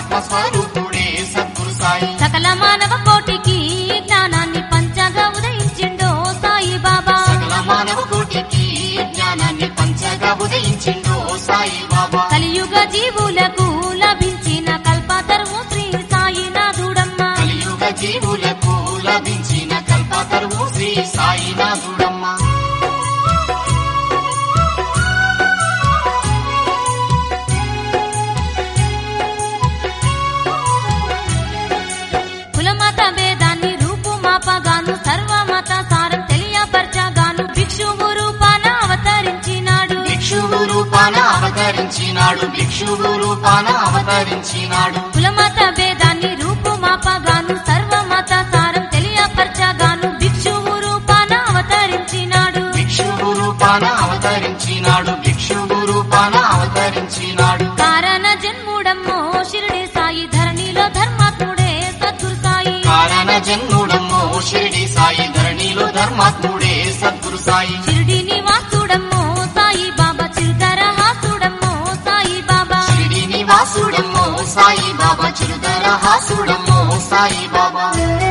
ఆత్మస్వరూపుడే సద్గురు సాయి సకల మానవ కోటికి జ్ఞానాన్ని పంచగా ఉదయించిండో సాయి బాబా సకల మానవ కోటికి జ్ఞానాన్ని పంచగా ఉదయించిండు సాయి బాబా కలియుగ జీవులకు లభించిన కల్పతరువు శ్రీ సాయినాథుడమ్మ కలియుగ జీవులకు లభించిన కల్పతరువు శ్రీ సాయినాథుడమ్మ కులమత భేదాన్ని రూపుమాపగాను సర్వమత సారం తెలియపరచగాను భిక్షువు రూపాన అవతరించినాడు భిక్షువు రూపాన అవతరించినాడు భిక్షువు రూపాన అవతరించినాడు కులమత భేదాన్ని రూపుమాపగాను సర్వమత సారం తెలియపరచగాను భిక్షువు రూపాన అవతరించినాడు భిక్షువు రూపాన అవతరించినాడు భిక్షువు రూపాన అవతరించినాడు కారణ జన్ముడమ్మో షిరిడి సాయి ధరణిలో ధర్మాత్ముడే సద్గురు సాయి కారణ జన్ముడమ్మో షిరిడి సాయి ధరణిలో ధర్మాత్ముడే సద్గురు సాయి షిరిడి నివాసుడమ్మో సాయి బాబా చిరుతర హాసుడమ్మో సాయి బాబా షిరిడి నివాసుడమ్మో సాయి బాబా చిరుధర హాసుడమ్మో సాయి బాబా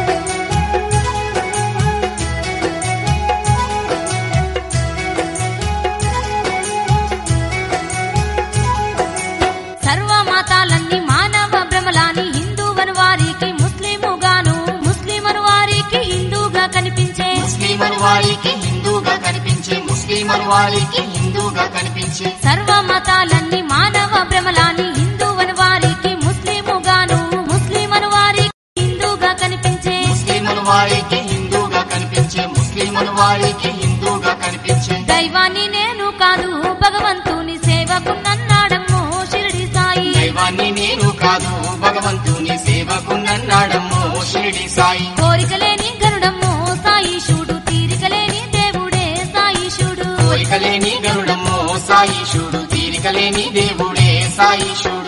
సర్వ మతాలన్నీ మానవ భ్రమలాని హిందూవను వారికి ముస్లిముగాను ముస్లిమను వారికి హిందూగా కనిపించే ముస్లిమన్ వారికి హిందూగా కనిపించే ముస్లిమన్ వారికి హిందూగా కనిపించే సర్వ మతాలన్నీ మానవ భ్రమలాని హిందూవను వారికి ముస్లిముగాను ముస్లిమను వారికి హిందూగా కనిపించే ముస్లిమన్ వారికి హిందూగా కనిపించే ముస్లిమన్ వారికి హిందూగా కనిపించే దైవాన్ని నేను కాదు భగవంతుని సేవకున్నన్నాడమ్మో షిరిడి సాయి దైవాన్ని నేను కాదు భగవంతుని సేవకున్నన్నాడమ్మో షిరిడి సాయి కోరికలేని గరుడమ్మో సాయిషుడు తీరికలేని దేవుడే సాయిషుడు కోరికలేని గరుడమ్మో సాయిషుడు తీరికలేని దేవుడే సాయిషుడు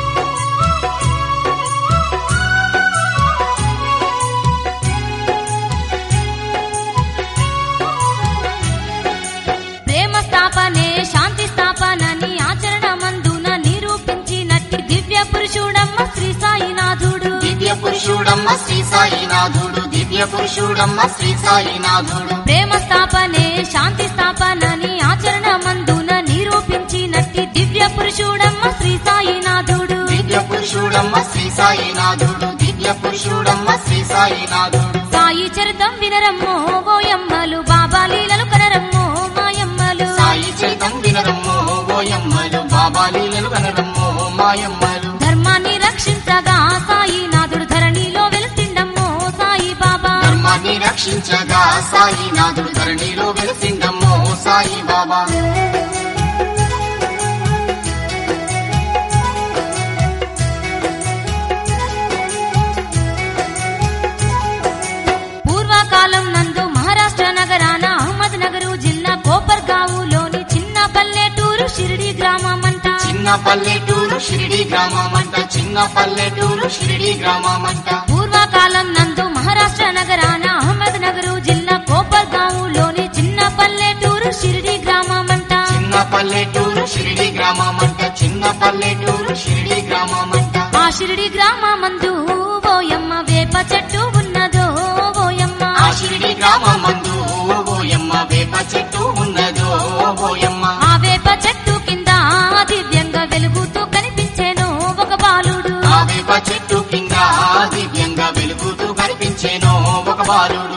ప్రేమ స్థాపనే శాంతి స్థాపనని ఆచరణ మందున నిరూపించినట్టి దివ్య పురుషుడమ్మ శ్రీ సాయినాథుడు దివ్య పురుషుడమ్మ శ్రీ సాయినాథుడు దివ్య పురుషుడమ్మ శ్రీ సాయినాథుడు ప్రేమ స్థాపనే శాంతి స్థాపనని ఆచరణ మందున నిరూపించినట్టి దివ్య పురుషుడమ్మ శ్రీ సాయినాథుడు దివ్య పురుషుడమ్మ శ్రీ సాయినాథుడు దివ్య పురుషుడమ్మ శ్రీ సాయినాథుడు సాయి చరితం వినరమ్మో ఓయమ్మలు బాబా లీలలు కనరమ్మో మాయమ్మలు సాయి చైతం వినరమ్మో ఓయమ్మలు బాబా లీలలు కనరమ్మో మాయమ్మలు ధర్మాన్ని రక్షించగా సాయినాథుడు ధరణిలో వెలిసిండమ్మో సాయి బాబా ధర్మాన్ని రక్షించగా సాయినాథుడు ధరణిలో వెలిసిందమ్మో సాయి బాబా పూర్వకాలం నందు మహారాష్ట్ర నగరాన అహ్మద్ నగరు జిల్లా కోపర్గావులోని చిన్న పల్లెటూరు షిరిడి గ్రామమంట చిన్న పల్లెటూరు షిరిడి గ్రామమంట చిన్న పల్లెటూరు షిరిడి గ్రామమంట పూర్వకాలం నందు మహారాష్ట్ర నగరాన అహ్మద్ నగరు జిల్లా కోపర్గావులోని చిన్న పల్లెటూరు షిరిడి గ్రామమంట చిన్న పల్లెటూరు షిరిడి గ్రామమంట చిన్న పల్లెటూరు షిరిడి గ్రామమంట ఆ షిరిడి గ్రామమందు ఓయమ్మ వేప చెట్టు ఉన్నదో ఓయమ్మ ఆ షిరిడి గ్రామమందు ఓయమ్మ వేప చెట్టు ఉన్నదో ఓయమ్మ ఆ వేప చెట్టు కింద దివ్యంగా వెలుగుతూ కనిపించేను ఒక బాలుడు ఆ వేప చెట్టు కింద దివ్యంగా వెలుగుతూ కనిపించేనో ఒక బాలుడు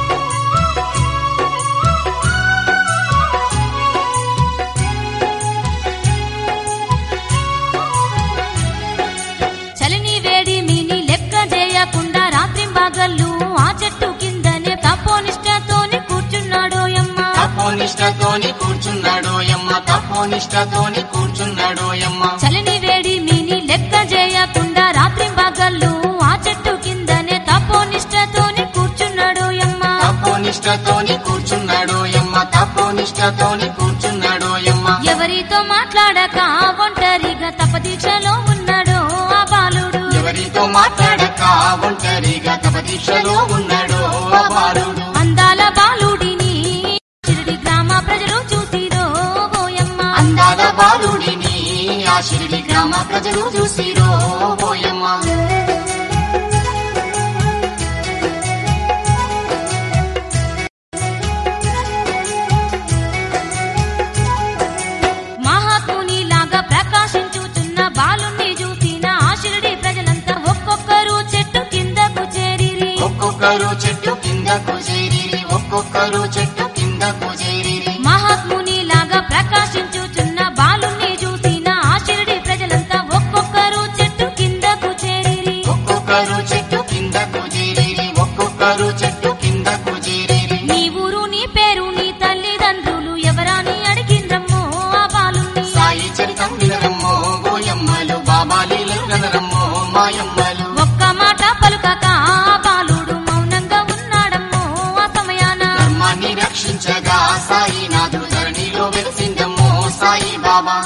చలిని వేడి మీని లెక్క చేయకుండా రాత్రి బాగళ్ళు ఆ చెట్టు కిందనే తపోనిష్టతోని కూర్చున్నాడోయమ్మ తపోనిష్టతోని కూర్చున్నాడోయమ్మ తపోనిష్టతోని కూర్చున్నాడోయమ్మ చలిని వేడి మీని లెక్క చేయకుండా రాత్రి బాగళ్ళు ఆ చెట్టు కిందనే తపోనిష్టతోని కూర్చున్నాడోయమ్మ తపోనిష్టతోని కూర్చున్నాడోయమ్మ తపోనిష్టతోని కూర్చున్నాడోయమ్మ ఎవరితో మాట్లాడక ఒంటరిగా తపదీక్షలో ఉన్నాడో ఆ బాలుడు ఎవరితో మాట్లాడక ఒంటరిగా తప దీక్షలో ఉన్నాడో ఆ బాలుడు అందాల బాలుడిని షిరిడి గ్రామ ప్రజలు చూసిరో ఓయమ్మ అందాల బాలుడిని ఆ షిరిడి గ్రామ గ్రామ ప్రజలు చూసిరో ఓయమ్మ మహాత్ముని లాగా ప్రకాశించుచున్న బాలుణ్ణి చూసిన ఆశిరుడి ప్రజలంతా ఒక్కొక్కరు చెట్టు కిందకు చేరిరి ఒక్కొక్కరు చెట్టు కిందకు చేరిరి ఒక్కొక్కరు చెట్టు కిందకు చేరిరి మహాత్ముని లాగా ప్రకాశించుచున్న బాలుణ్ణి చూసిన ఆశిరుడి ప్రజలంతా ఒక్కొక్కరు చెట్టు కిందకు చేరిరి ఒక్కొక్కరు చెట్టు కిందకు చేరిరి ఒక్కొక్కరు చెట్టు కిందకు చేరిరి నీ ఊరు నీ పేరు నీ తల్లిదండ్రులు ఎవరాని అడిగిండ్రమ్మో ఆ బాలుణ్ణి సాయి చరితం వినరమ్మో గోయమ్మలు బాబా లీలలు వినరమ్మో మాయమ్మలు ఒక్క మాట పలుకక ఆ బాలుడు మౌనంగా ఉన్నాడమ్మో ఆ సమయాన ధర్మాన్ని రక్షించగా సాయి నాథుడు ధరణిలో వెలిసిందమ్మో సాయి బాబా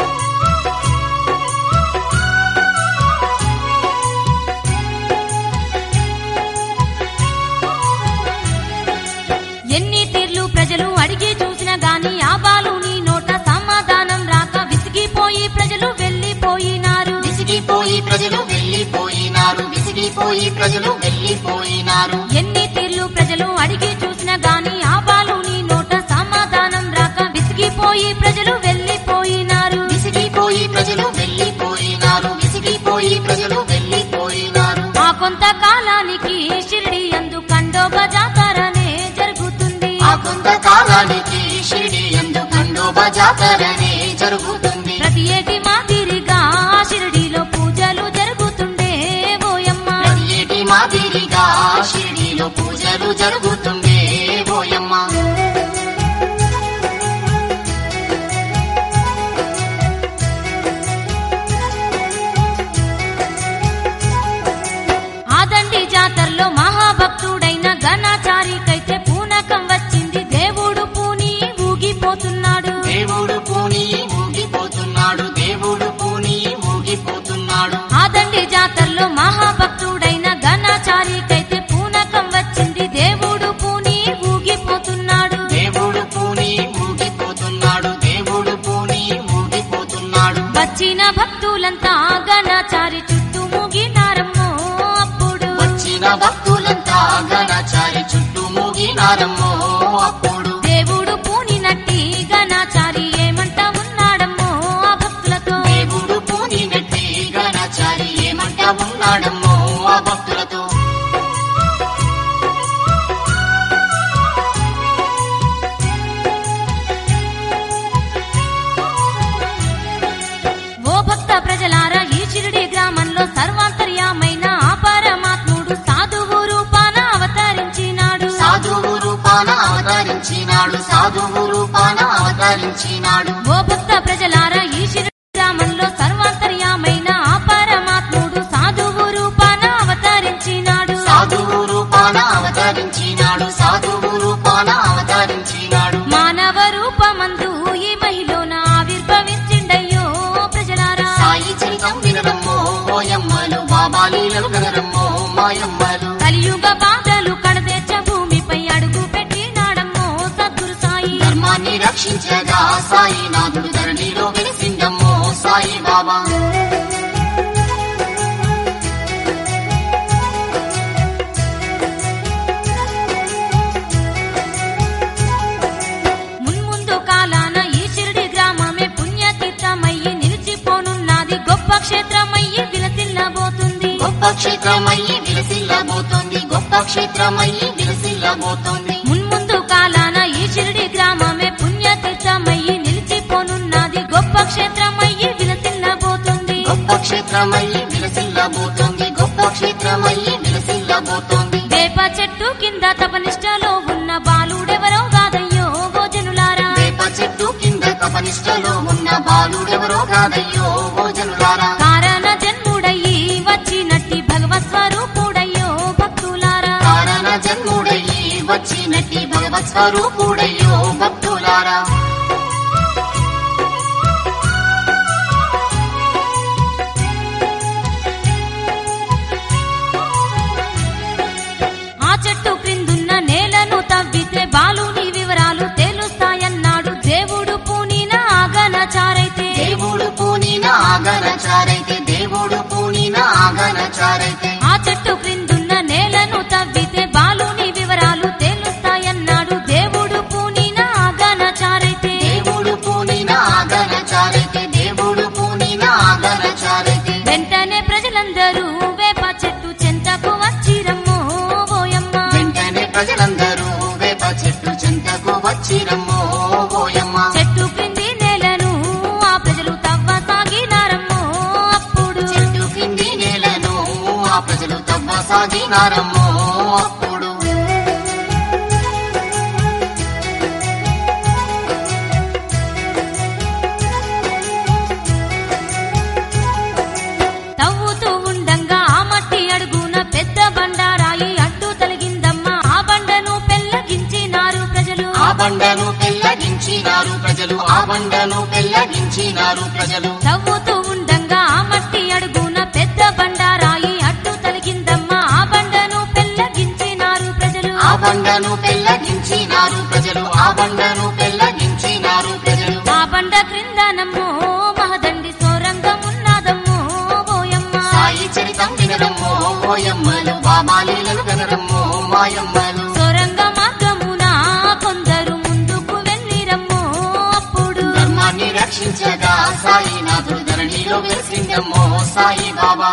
ఎన్ని తీర్లు ప్రజలు అడిగి చూసినా గాని ఆ బాలుని నోట సమాధానం రాక విసిగిపోయి ప్రజలు వెళ్లిపోయినారు విసిగిపోయి ప్రజలు వెళ్ళిపోయినారు విసిగిపోయి ప్రజలు వెళ్ళిపోయినారు ఎన్ని తీర్లు ప్రజలు అడిగి చూసినా గాని ఆ బాలుని నోట సమాధానం రాక విసిగిపోయి ప్రజలు వెళ్లిపోయినారు విసిగిపోయి ప్రజలు వెళ్ళిపోయినారు విసిగిపోయి ప్రజలు వెళ్ళిపోయినారు ఆ కొంతకాలానికి షిరిడి అందు కండోబ జాతరనే జరుగుతుంది ఆ కొంతకాలానికి షిరిడి ఎందు ఖండోబా జాతరనే జరుగుతుంది ప్రతి ఏటి మాదిరిగా ఆ షిరిడిలో పూజలు జరుగుతుండే ఓయమ్మ ప్రతి ఏటి మాదిరిగా షిరిడిలో పూజలు జరుగుతుండే ఓయమ్మ ఆదండి జాతరలో మహాభక్తుడైన ఘనాచారికైతే పూనకం వచ్చింది దేవుడు పూని ఊగిపోతున్నాడు దేవుడు పూని ఊగిపోతున్నాడు దేవుడు పూని ఊగిపోతున్నాడు ఆదండి జాతరలో మహాభక్తుడైన ఘనాచారికైతే పూనకం వచ్చింది దేవుడు పూని ఊగిపోతున్నాడు దేవుడు పూని ఊగిపోతున్నాడు దేవుడు పూని ఊగిపోతున్నాడు వచ్చిన భక్తులంతా ఘనాచారి చుట్టూ మూగినారమ్మో అప్పుడు వచ్చిన భక్తులంతా గణచారి చుట్టూ మూగినారమ్మో అప్పుడు దేవుడు పూనినట్టి ఘనాచారి ఏమంటా ఉన్నాడమ్మో ఆ భక్తులతో దేవుడు పూని నెట్టి గణచారి ఏమంటా ఉన్నాడమ్మో ఆ భక్తులతో ఓ భక్త ప్రజలారా ఈ చిరుడి గ్రామంలో సర్వాంతర్యామైన ఆ పరమాత్ముడు సాధువు రూపాన అవతరించినాడు సాధువు రూపాన అవతరించినాడు సాధువు రూపాన అవతరించినాడు ఓ భక్త ప్రజలారా ఈ చిరుడి గ్రామంలో సర్వాంతర్యామైన ఆ పరమాత్ముడు సాధువు రూపాన అవతరించినాడు సాధువు రూపాన అవతరించినాడు సాధువు రూపాన అవతరించినాడు మానవ రూపమందు ఈ మహిళన ఆవిర్భవించిండయ్యో ప్రజలారా సాయి చరితం వినరమ్మో ఓయమ్మలు బాబా లీలలు కనరమ్మో మాయమ్మలు కలియుగ బాధలు కడతెచ్చ భూమిపై అడుగు పెట్టినాడమ్మో సద్గురు సాయి ధర్మాన్ని రక్షించగా సాయి నాథుడు ధరణిలో వెలిసిందమ్మో సాయి బాబా మున్ముందు కాలాన ఈ షిరిడి గ్రామమే పుణ్యతీర్థమయ్యి నిలిచిపోనున్నది గొప్ప క్షేత్రమయ్యి విలసిల్లబోతుంది గొప్ప క్షేత్రమయ్యి విలసిల్లబోతోంది గొప్ప క్షేత్రమయ్యి విలసిల్లబోతోంది మున్ముందు కాలాన ఈ షిరిడి గ్రామమే పుణ్యతీర్థమయ్యి నిలిచిపోనున్నది గొప్ప క్షేత్రమయ్యి విలసిల్లబోతుంది గొప్ప క్షేత్రమయ్యి విలసిల్లబోతోంది గొప్ప క్షేత్రమయ్యి విలసిల్లబోతోంది వేప చెట్టు కింద తపనిష్టలో ఉన్న బాలుడెవరో కాదయ్యో భోజనులారా వేప చెట్టు కింద కపనిష్టలో ఉన్న బాలుడెవరో కాదయ్యో భోజనులారా కారణ జన్ముడయ్యి వచ్చినట్టి భగవత్ స్వరూపుడయ్యో భక్తులారా కారణ జన్ముడయ్యి వచ్చినట్టి భగవత్ స్వరూపుడయ్యో భక్తులారా ఆ చెట్టు క్రిందున్న నేలను తవ్వితే బాలుని వివరాలు తెలుస్తాయన్నాడు దేవుడు పూనిన ఆగనచారైతే దేవుడు పూనిన ఆగనచారి సాగినారమ్మో అప్పుడు తవ్వుతూ ఉండంగా ఆ మట్టి అడుగున పెద్ద బండారాయి అడ్డు తొలగిందమ్మా ఆ బండను పెల్లగించినారు ప్రజలు ఆ బండను పెల్లగించినారు ప్రజలు ఆ బండను పెల్లగించినారు ప్రజలు తవ్వుతూ ఉండంగా ఆ మట్టి అడుగున పెద్ద బండారాయి అడ్డు తొలగిందమ్మా ఆ బండను పెల్లగించినారు ప్రజలు ఆ బండను పెల్లగించినారు ప్రజలు ఆ బండను పెల్లగించినారు ప్రజలు ఆ బండ క్రిందనమ్మో మహదండి సోరంగం ఉన్నదమ్మో ఓయమ్మ సాయి చరితం వినరమ్మో ఓయమ్మలు బామాలీలను కనరమ్మో మాయమ్మలు సొరంగ మార్గమున కొందరు ముందుకు వెళ్ళిరమ్మో అప్పుడు ధర్మాన్ని రక్షించగా సాయినాథుడు ధరణిలో వెలిసిందమ్మో సాయి బాబా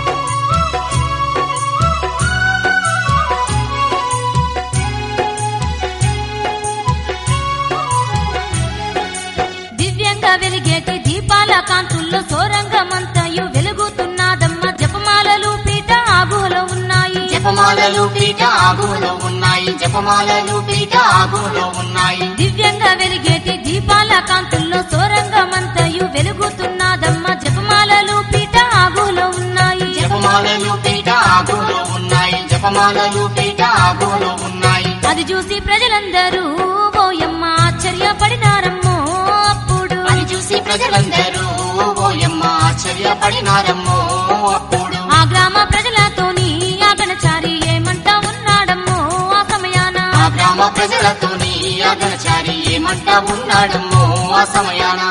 దివ్యంగా వెలిగేటి దీపాల కాంతుల్లో సోరంగమంతయు వెలుగుతున్నదమ్మ జపమాలలు పీట ఆగులో ఉన్నాయి జపమాలలు పీట ఆగులో ఉన్నాయి జపమాలలు పీట ఆగులో ఉన్నాయి దివ్యంగా వెలిగేటి దీపాల కాంతుల్లో సోరంగమంతయు వెలుగుతున్నదమ్మ జపమాలలు పీట ఆగులో ఉన్నాయి జపమాలలు పీట ఆగులో ఉన్నాయి జపమాలలు పీట ఆగులో ఉన్నాయి అది చూసి ప్రజలందరూ ఓయమ్మ ఆశ్చర్యపడినారమ్మో అప్పుడు అది చూసి ప్రజలందరూ ఓయమ్మ ఆశ్చర్యపడినారమ్మో అప్పుడు ఆ గ్రామ ప్రజలతోని ఆగనచారి ఏమంటా ఉన్నాడమ్మో ఆ సమయాన ఆ గ్రామ ప్రజలతోని అగనచారి ఏమంటా ఉన్నాడమ్మో ఆ సమయాన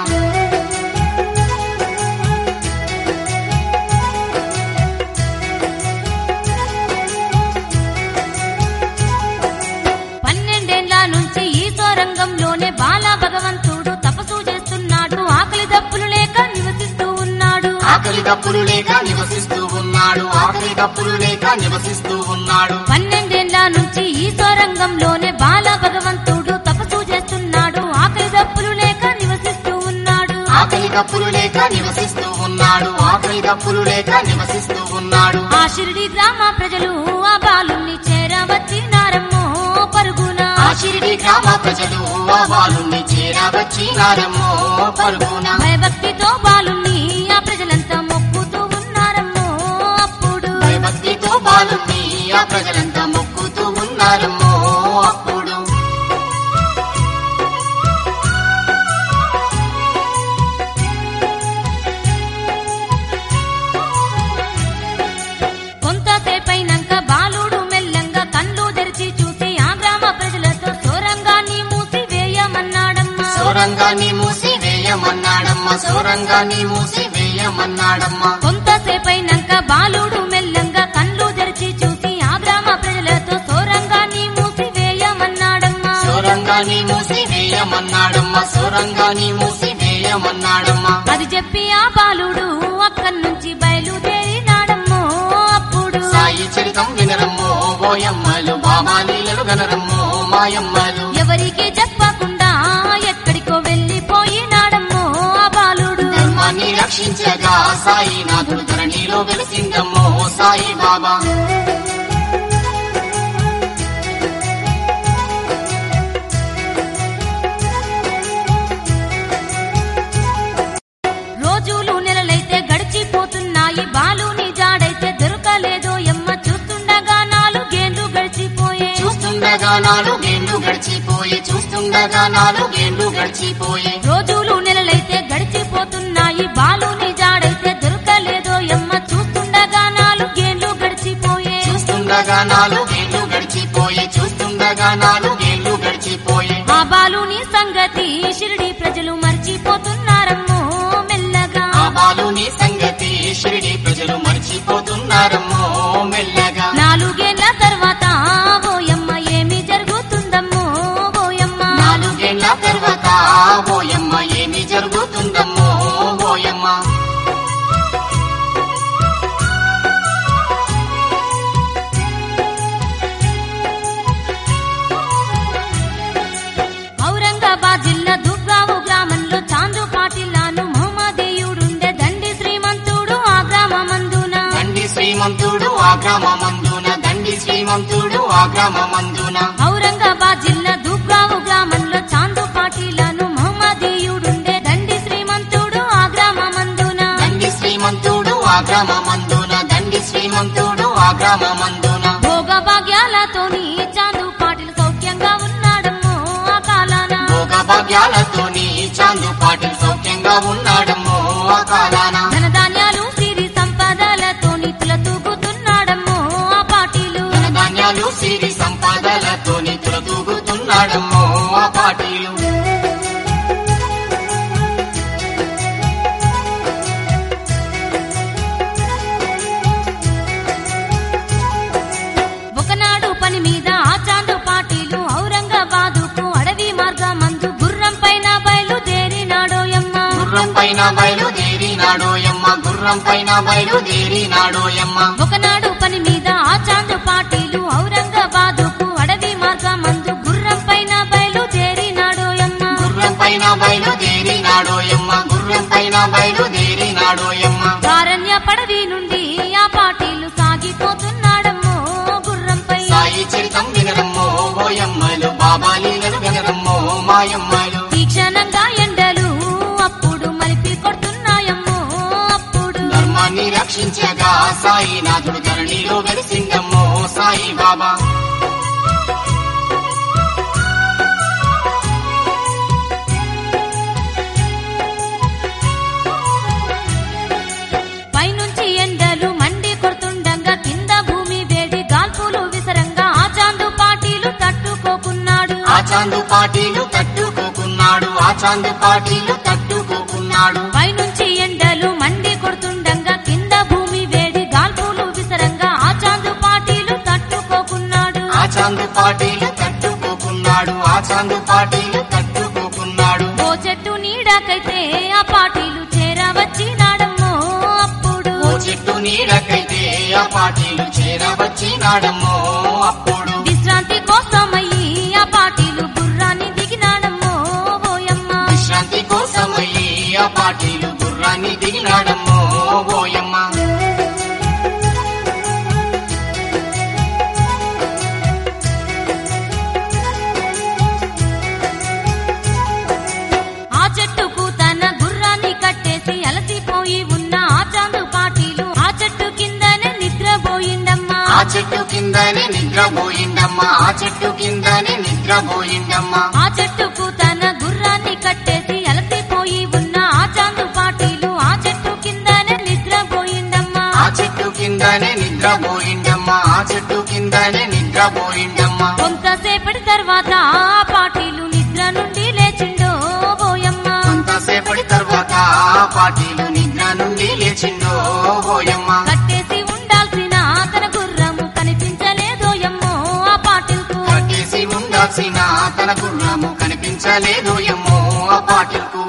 పన్నెండేళ్ల నుంచి ఈ సోరంగంలోనే బాల భగవంతుడు తపస్సు చేస్తున్నాడు ఆకలి దప్పులు లేక నివసిస్తూ ఉన్నాడు ఆకలి దప్పులు లేక నివసిస్తూ ఉన్నాడు ఆకలి దప్పులు లేక నివసిస్తూ ఉన్నాడు పన్నెండేళ్ల నుంచి ఈ సోరంగంలోనే బాల భగవంతుడు తపస్సు చేస్తున్నాడు ఆకలి దప్పులు లేక నివసిస్తూ ఉన్నాడు ఆకలి దప్పులు లేక నివసిస్తూ ఉన్నాడు ఆకలి దప్పులు లేక నివసిస్తూ ఉన్నాడు ఆ షిరిడి గ్రామ ప్రజలు ఆ బాలుని చేరవచ్చినారమ్మో పరుగున ఆ షిరిడి గ్రామ ప్రజలు ఆ బాలుని చేరవచ్చినారమ్మో పరుగున భయభక్తితో బాలుని ఆ ప్రజలంతా మొక్కుతూ ఉన్నారమ్మో అప్పుడు భయభక్తితో బాలుని ఆ ప్రజలంతా మొక్కుతూ ఉన్నారమ్మో అప్పుడు కొంతసేపైనాక బాలుడు మెల్లంగా కళ్ళు తెరిచి చూసి ఆ గ్రామ ప్రజలతో సోరంగాన్ని మూసి వేయమన్నాడమ్మా సోరంగాన్ని మూసి వేయమన్నాడమ్మ సోరంగాన్ని మూసి వేయమన్నాడమ్మ కొంతసేపైనాక బాలుడు మెల్లంగా కళ్ళు తెరిచి చూసి ఆ గ్రామ ప్రజలతో సోరంగాన్ని మూసి వేయమన్నాడమ్మా సోరంగాన్ని మూసి వేయమన్నాడమ్మ సోరంగాన్ని మూసి వేయమన్నాడమ్మ అది చెప్పి ఆ బాలుడు అక్కడి నుంచి బయలుదేరినాడమ్మో అప్పుడు సాయి చరితం వినరమ్మో ఓయమ్మలు బామాలీలలు గనరమ్మో మాయమ్మలు ఎవరికి చెప్పకుండా ఎక్కడికో వెళ్ళిపోయినాడమ్మో ఆ బాలుడు ధర్మాన్ని రక్షించగా సాయినాథుడు ధరణిలో వెలిసిందమ్మో సాయి బాబా రోజులు నెలలైతే గడిచిపోతున్నాయి బాలుని జాడైతే దొరకలేదో ఎమ్మ చూస్తుండగా నాలుగేళ్లు గడిచిపోయే చూస్తుండగా నాలుగేళ్లు గడిచిపోయి చూస్తుండగా నాలుగేళ్లు గడిచిపోయి రోజులు నెలలైతే గడిచిపోతున్నాయి బాలుని జాడైతే దొరకలేదో ఎమ్మ చూస్తుండగా నాలుగేళ్లు గడిచిపోయే చూస్తుండగా నాలుగేళ్లు గడిచిపోయి చూస్తుండగా నాలుగేళ్లు గడిచిపోయి ఆ బాలుని సంగతి షిరిడి ప్రజలు మర్చిపోతున్నారమ్మో మెల్లగా ఆ బాలుని సంగతి షిరిడి ప్రజలు మర్చిపోతున్నారమ్మో మెల్లగా నాలుగేళ్ల తర్వాత ఓయమ్మ ఏమి జరుగుతుందమ్మో ఓయమ్మ నాలుగేళ్ల తర్వాత ఓయమ్మ ఏమి జరుగుతుందమ్మో ఓయమ్మ ఔరంగాబాద్ జిల్లా దుర్గావు గ్రామంలో చాందు పాటిల్లాను మహమ్మదీయుడుండే దండి శ్రీమంతుడు ఆ గ్రామమందున తండ్రి శ్రీమంతుడు ఆ గ్రామమందున శ్రీమంతుడు ఆ గ్రామమందున ఔరంగాబాద్ జిల్లా దుబ్గావు గ్రామంలో చాందు పాటీలను మహమ్మదీయుడుండే దండి శ్రీమంతుడు ఆ గ్రామమందున దండి శ్రీమంతుడు ఆ గ్రామమందున దండి శ్రీమంతుడు ఆ గ్రామమందున భోగ భాగ్యాలతోని చాందు పాటిల్ సౌఖ్యంగా ఉన్నాడమ్మో ఆ కాలాన భోగ భాగ్యాలతోని చాందు పాటిల్ సౌఖ్యంగా ఉన్నాడమ్మో ఆ కాలాన ధనధాన్యాలు సిరి సంపదలతోని తులతూగుతున్నాడమ్మో ఆ పాటీలు ధనధాన్యాలు సిరి సంపదలతోని తులతూగుతున్నాడమ్మో ఆ పాటీలు ఒకనాడు పని మీద ఆ చాందు పాటీలు ఔరంగాబాదుకు అడవి మార్గమందు గుర్రం పైన బయలుదేరినాడోయమ్మ గుర్రం పైన బయలుదేరినాడోయమ్మ గుర్రం పైన బయలుదేరినాడోయమ్మ ఒకనాడు పని మీద ఆ చాందు పాటీలు ఔరంగాబాదుకు అడవి మార్గమందు గుర్రం పైన బయలుదేరినాడోయమ్మ గుర్రం పైన బయలుదేరినాడోయమ్మ గుర్రం పైన బయలుదేరినాడోయమ్మ కారణ్య పడవి నుండి ఆ పాటీలు సాగిపోతున్నాడమ్మో గుర్రంపై సాయి చరితం వినరమ్మో ఓయమ్మలు బాబా లీలలు వినరమ్మో మాయమ్మలు తీక్షణంగా ఎండలు అప్పుడు మలిపి కొడుతున్నాయమ్మో అప్పుడు ధర్మాన్ని రక్షించగా సాయినాథుడు ధరణిలో వెలిసిందమ్మో సాయి బాబా పైనుంచి ఎండలు మండి కొడుతుండగా కింద భూమి వేడి గాల్పులు విసరంగా ఆ చాందు పాటీలు తట్టుకోకున్నాడు ఆ చాందు పాటీలు తట్టుకోకున్నాడు ఆ చాందు పాటీలు తట్టుకోకున్నాడు పైనుంచి ఎండలు మండి కొడుతుండగా కింద భూమి వేడి గాల్పులు విసరంగా ఆ చాందు పాటీలు తట్టుకోకున్నాడు ఆ చాందు పాటీలు తట్టుకోకున్నాడు ఆ చాందు పాటీలు తట్టుకోకున్నాడు ఓ చెట్టు నీడకైతే ఆ పాటీలు చేరవచ్చినాడమ్మో అప్పుడు ఓ చెట్టు నీడకైతే ఆ పాటీలు చేరవచ్చినాడమ్మో అప్పుడు విశ్రాంతి కోసమయ్యి ఆ పాటీలు గుర్రాన్ని దిగినాడమ్మో ఓయమ్మ విశ్రాంతి కోసమయ్యి ఆ పాటీలు గుర్రాన్ని దిగినాడమ్మో ఓయమ్మ ఆ చెట్టుకు తన గుర్రాన్ని కట్టేసి అలసిపోయి ఉన్న ఆ చాందు పాటీలు ఆ చెట్టు కిందనే నిద్రపోయిండమ్మా ఆ చెట్టు కిందనే నిద్రపోయిండమ్మా ఆ చెట్టు కిందనే నిద్రపోయిండమ్మా ఆ చెట్టుకు తన గుర్రాన్ని కట్టేసి అలసిపోయి ఉన్న ఆ చాందు పాటీలు ఆ చెట్టు కిందనే నిద్రపోయిండమ్మా ఆ చెట్టు కిందనే నిద్రపోయిండమ్మా ఆ చెట్టు కిందనే నిద్రపోయిండమ్మా కొంతసేపటి తర్వాత ఆ పాటీలు నిద్ర నుండి లేచిండో ఓయమ్మ కొంతసేపటి తర్వాత ఆ పాటీలు నిద్ర నుండి లేచిండో ఓయమ్మ కట్టేసి ఉండాల్సిన తన గుర్రము కనిపించలేదోయమ్మో ఆ పాటిల్కు కట్టేసి ఉండాల్సిన తన గుర్రము కనిపించలేదు ఎమ్మో ఆ పాటలకు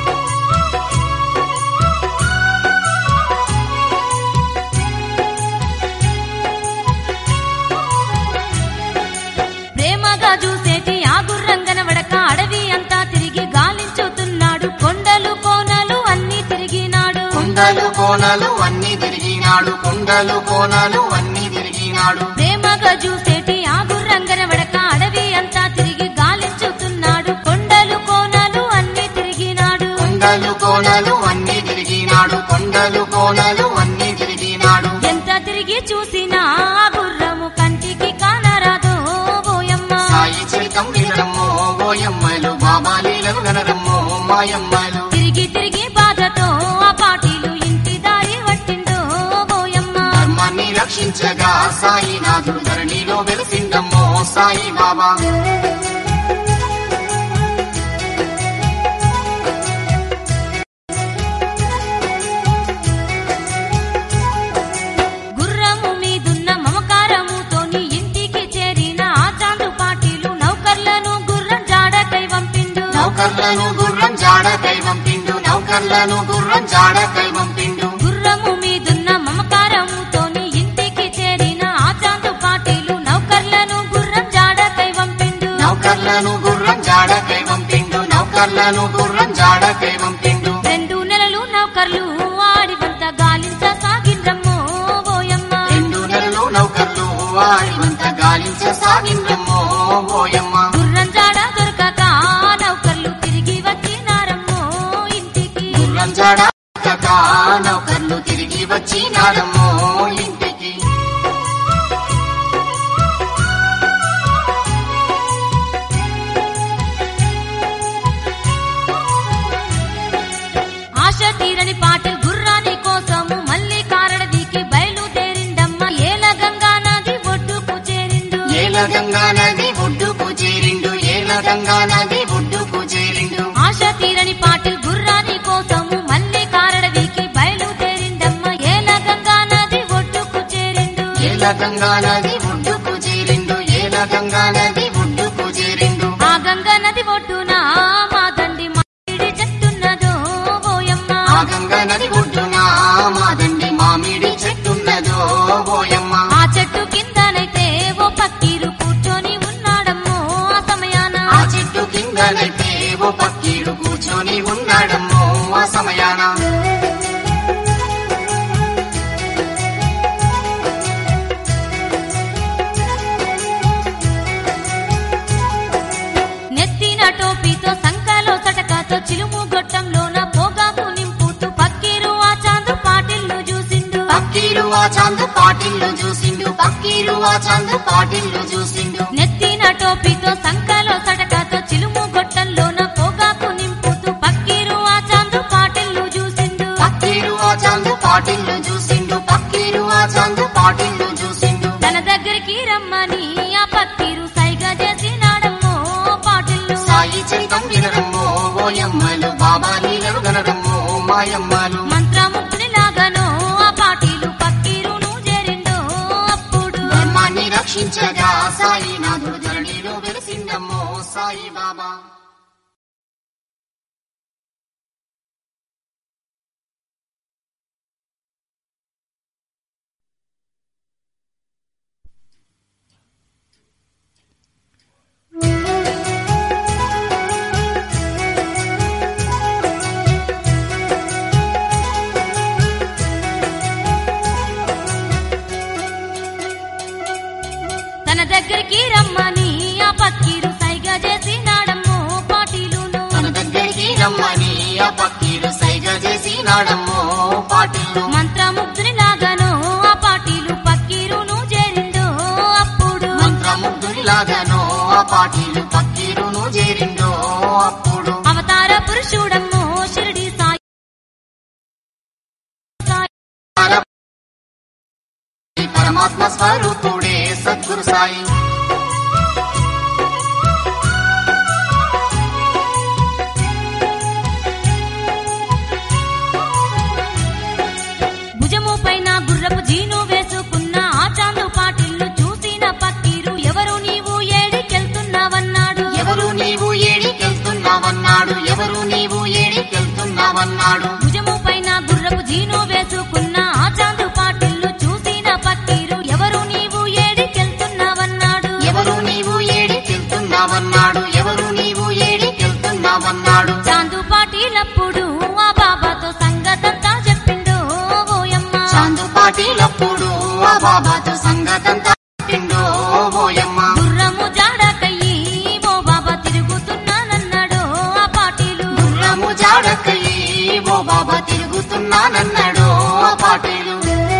ప్రేమగా చూసేటి ఆ గుర్రం కనబడక అడవి అంతా తిరిగి గాలించుతున్నాడు కొండలు కోనలు అన్ని తిరిగినాడు కొండలు కోనలు అన్ని తిరిగినాడు కొండలు కోనలు అన్ని తిరిగినాడు ప్రేమగా చూసేటి ఆ గుర్రం కనబడక అడవి అంతా తిరిగి గాలించుతున్నాడు కొండలు కోనలు అన్ని తిరిగినాడు కొండలు కోనలు అన్ని తిరిగినాడు కొండలు కోనలు అన్ని తిరిగినాడు ఎంత తిరిగి చూసినా ఆ గుర్రము కంటికి కానరాదో ఓయమ్మ సాయి చరితం వినరమ్మో ఓయమ్మలు బాబా లీలలు గనరమ్మో మాయమ్మలు తిరిగి తిరిగి బాధతో ఆ పాటీలు ఇంటి దారి పట్టిందో ఓయమ్మ ధర్మాన్ని రక్షించగా సాయినాథుడు ధరణిలో వెలిసిందమ్మో సాయి బాబా గుర్రము మీదున్న మమకారముతోని ఇంటికి చేరిన ఆ చాందు పాటీలు నౌకర్లను గుర్రం జాడకై వంపిండు నౌకర్లను గుర్రం జాడ దైవం పిండు నౌకర్లను గుర్రం జాడ దైవం పిండు గుర్రము మీదున్న మమకారముతోని ఇంటికి చేరిన ఆ చాందు పాటీలు నౌకర్లను గుర్రం జాడకై వంపిండు నౌకర్లను గుర్రం జాడ దైవం పిండు నౌకర్లను గుర్రం జాడ దైవం పిండు రెండు నెలలు నౌకర్లు ఆడివంత గాలించ సాగిండ్రమ్మో ఓయమ్మ రెండు నెలలు నౌకర్లు వాడివంత ఓయమ్మ గుర్రం జాడ దొరకక నౌకర్లు తిరిగి వచ్చినారమ్మో ఇంటికి గుర్రం జాడ కథ నౌకర్లు తిరిగి వచ్చినారమ్మో ఇంటికి ఆశ తీరని పాటలు గుర్రాని కోసము మళ్ళీ కారడవికి బయలుదేరిందమ్మ ఏల గంగా నది ఒడ్డుకు చేరిండు ఏల గంగా నది ఒడ్డుకు చేరిండు ఏల గంగా నది ఒడ్డుకు చేరిండు ఆశ తీరని పాటలు గుర్రాని కోసము మళ్ళీ కారడవికి బయలుదేరిందమ్మ ఏల గంగా నది ఒడ్డుకు చేరిండు ఏల గంగా నది ఒడ్డుకు చేరిండు ఏల గంగా నది ఒడ్డుకు చేరిండు ఆ గంగా నది ఒడ్డున మా తండ్రి మామిడి చెట్టున్నదో ఓయమ్మ ఆ గంగా నది ఒడ్డున మాదండి మామిడి చెట్టున్నదో ఓయమ్మ ఆ చెట్టు కిందనైతే ఓ పక్కీరు కూర్చొని ఉన్నాడమ్మో ఆ సమయాన ఆ చెట్టు కిందనైతే ఓ పక్కీడు కూర్చొని ఉన్నాడమ్మో ఆ సమయాన నెత్తిన టోపీతో సంకలో సటకాతో చిలుము గొట్టంలోన పోగాకు నింపుతూ పక్కీరు ఆ చాందు పాటిల్లు చూసిండు పక్కీరు ఆ చాందు పాటిల్లు చూసిండు పక్కీరు ఆ చాందు పాటిల్లు చూసిండు నెత్తిన టోపీతో సంకలో సటకాతో చిలుము గొట్టంలోన పోగాకు నింపుతూ పక్కీరు ఆ చాందు పాటిల్లు చూసిండు పక్కీరు ఆ చాందు పాటిల్లు చూసిండు పక్కీరు ఆ చాందు పాటిల్లు చూసిండు తన దగ్గరికి రమ్మని ఆ పక్కీరు సైగా చేసినాడమ్మో పాటిల్లు సాయి చరితం వినరమ్మో ఓయమ్మలు బాబా నీలలు గనరమ్మో మాయమ్మలు మంత్రముగ్ధుని లాగానో ఆ పాటీలు పక్కీరును చేరిండో అప్పుడు ధర్మాన్ని రక్షించగా సాయినాథుడు ధరణిలో వెలిసిందమ్మో సాయి బాబా తన దగ్గరికి రమ్మని ఆ పక్కీరు సైగా చేసినాడమ్మో పాటీలును తన దగ్గరికి రమ్మని ఆ పక్కీరు సైగ చేసి నాడమ్మో పాటిల్లు మంత్రముగ్ధుని లాగానో ఆ పాటీలు పక్కీరును చేరిండో అప్పుడు మంత్రముగ్ధునిలాగానో ఆ పాటిలు పక్కీరును చేరిండో అప్పుడు అవతార పురుషుడమ్మో షిరిడి సాయి సాయి పరమాత్మ స్వరూపుడే సద్గురు సాయి భుజము పైన గుర్రపు జీను వేసుకున్న ఆ చాందు పాటిల్లు చూసిన పక్కీరు ఎవరు నీవు ఏడికెళ్తున్నావన్నాడు ఎవరు నీవు ఏడికెళ్తున్నావన్నాడు ఎవరు నీవు ఏడికెళ్తున్నావన్నాడు భుజము పైన గుర్రపు జీను వేసుకున్న ఆ చాందు పాటిల్లు చూసిన పక్కీరు ఎవరు నీవు ఏడికెళ్తున్నావన్నాడు ఎవరు నీవు ఏడికెళ్తున్నావన్నాడు ఎవరు నీవు ఏడికెళ్తున్నావన్నాడు చాందు పాటీలప్పుడు ఆ బాబాతో సంగతంతా చెప్పిండు ఓయమ్మ చాందు పాటిలప్పుడు ఆ బాబాతో సంగతంతా చెప్పిండో ఓయమ్మ గుర్రము జాడకయ్యి ఓ బాబా తిరుగుతున్నానన్నాడు ఆ పాటీలు గుర్రము జాడకయ్యి ఓ బాబా తిరుగుతున్నానన్నాడు ఆ పాటీలు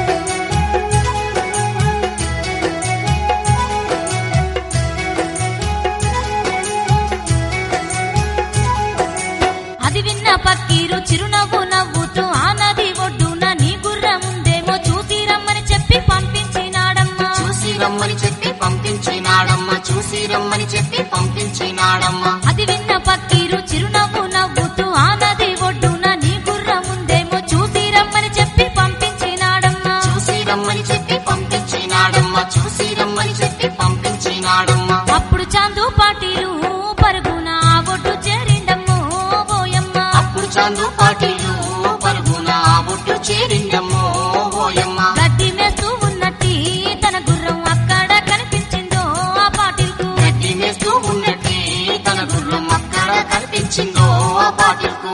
అది విన్న పక్కీరు చిరునవ్వు నవ్వుతూ ఆ నది ఒడ్డున నీ గుర్రముందేమో చూసి రమ్మని చెప్పి పంపించినాడమ్మా చూసి రమ్మని చెప్పి పంపించినాడమ్మ చూసి రమ్మని చెప్పి పంపించినాడమ్మ అది విన్న పక్కీరు చిరునవ్వు నవ్వుతూ ఆ నది ఒడ్డున నీ గుర్రముందేమో చూసి రమ్మని చెప్పి పంపించినాడమ్మా చూసి రమ్మని చెప్పి పంపించినాడమ్మ చూసి రమ్మని చెప్పి పంపించినాడమ్మ అప్పుడు చాందు పాటీలు పరుగున ఆ ఒడ్డు చేరిండమ్మో ఓయమ్మ అప్పుడు చాందు పాటీలు పరుగున ఆ ఒడ్డు చేరిండమ్మో ఓయమ్మ గడ్డి మేస్తూ ఉన్నట్టి తన గుర్రం అక్కడ కనిపించిందో ఆ పాటిల్కు గడ్డి మేస్తూ ఉన్నట్టే తన గుర్రం అక్కడ కనిపించిందో ఆ పాటిల్కు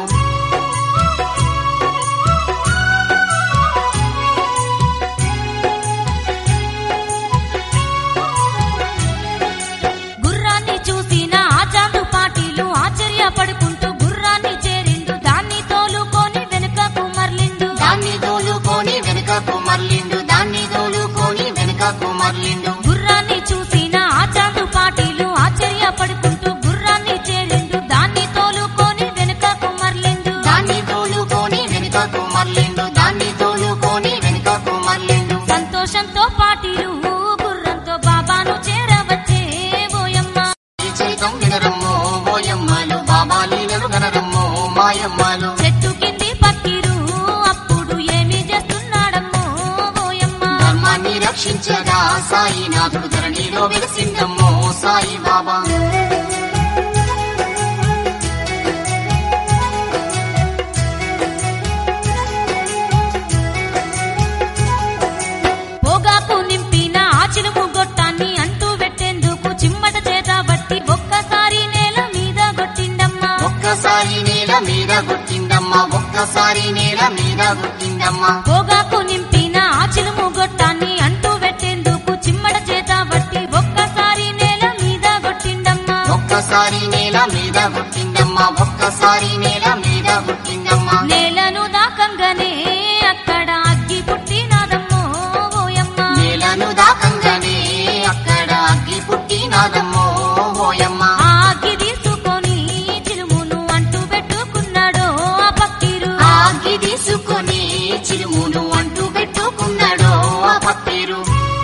మాయమ్మలు చెట్టు కింది పక్కిరు అప్పుడు ఏమి చేస్తున్నాడమ్మో ఓయమ్మ ధర్మాన్ని రక్షించగా సాయినాథుడు ధరణిలో వెలిసిందమ్మో సాయి బాబా పొగాకు నింపిన ఆచిలుము గొట్టాన్ని అంటూ పెట్టేందుకు చిమ్మట చేత బట్టి ఒక్కసారి నేల మీద కొట్టిండమ్మా ఒక్కసారి నేల మీద గుట్టిందమ్మా ఒక్కసారి నేల మీద గుట్టిందమ్మా పొగాకు నింపిన ఆచిలుము గొట్టాన్ని అంటూ పెట్టేందుకు చిమ్మట చేత బట్టి ఒక్కసారి నేల మీద కొట్టిండమ్మా ఒక్కసారి నేల మీద గుట్టిందమ్మా ఒక్కసారి నేల మీద గుట్టిందమ్మా నేలను దాకంగానే అక్కడ అగ్గి పుట్టినాదమ్మో ఓయమ్మ నేలను దాకంగానే అక్కడ అగ్గి పుట్టినాదమ్మో ఓయమ్మ ఆ అగ్గి తీసుకొని చిలుమును అంటూ పెట్టుకున్నాడో ఆ పక్కిరు ఆ అగ్గి తీసుకొని చిరుమును అంటూ పెట్టుకున్నాడో ఆ పప్పీరు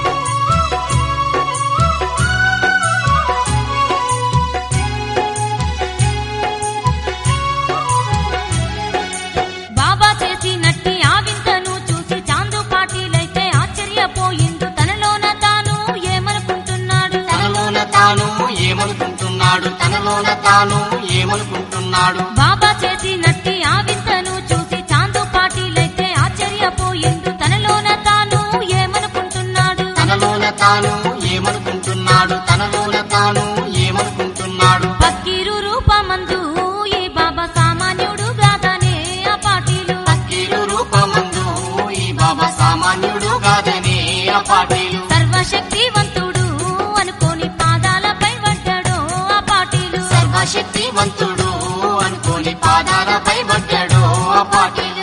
బాబా చేసినట్టి ఆ వింతను చూసి చాందు పాటీలైతే ఆశ్చర్యపోయిండు తనలోన తాను ఏమనుకుంటున్నాడు తనలోన తాను ఏమనుకుంటున్నాడు తనలోన తాను ఏమనుకుంటున్నాడు బాబా చేసినట్టి ఆ వింతను చూసి చాందు పాటీలైతే ఆశ్చర్యపోయిండు తనలోన తాను ఏమనుకుంటున్నాడు తనలోన తాను ఏమనుకుంటున్నాడు తనలోన తాను ఏమనుకుంటున్నాడు పక్కీరు రూపమందు ఈ బాబా సామాన్యుడు కాదనే ఆ పాటీలు పక్కీరు రూపమందు ఈ బాబా సామాన్యుడు కాదనే ఆ పాటీలు సర్వశక్తివంతుడు అనుకోని పాదాలపై పడ్డాడో ఆ పాటీలు సర్వశక్తివంతుడు అనుకోని పాదాలపై పడ్డాడు ఆ పాటీలు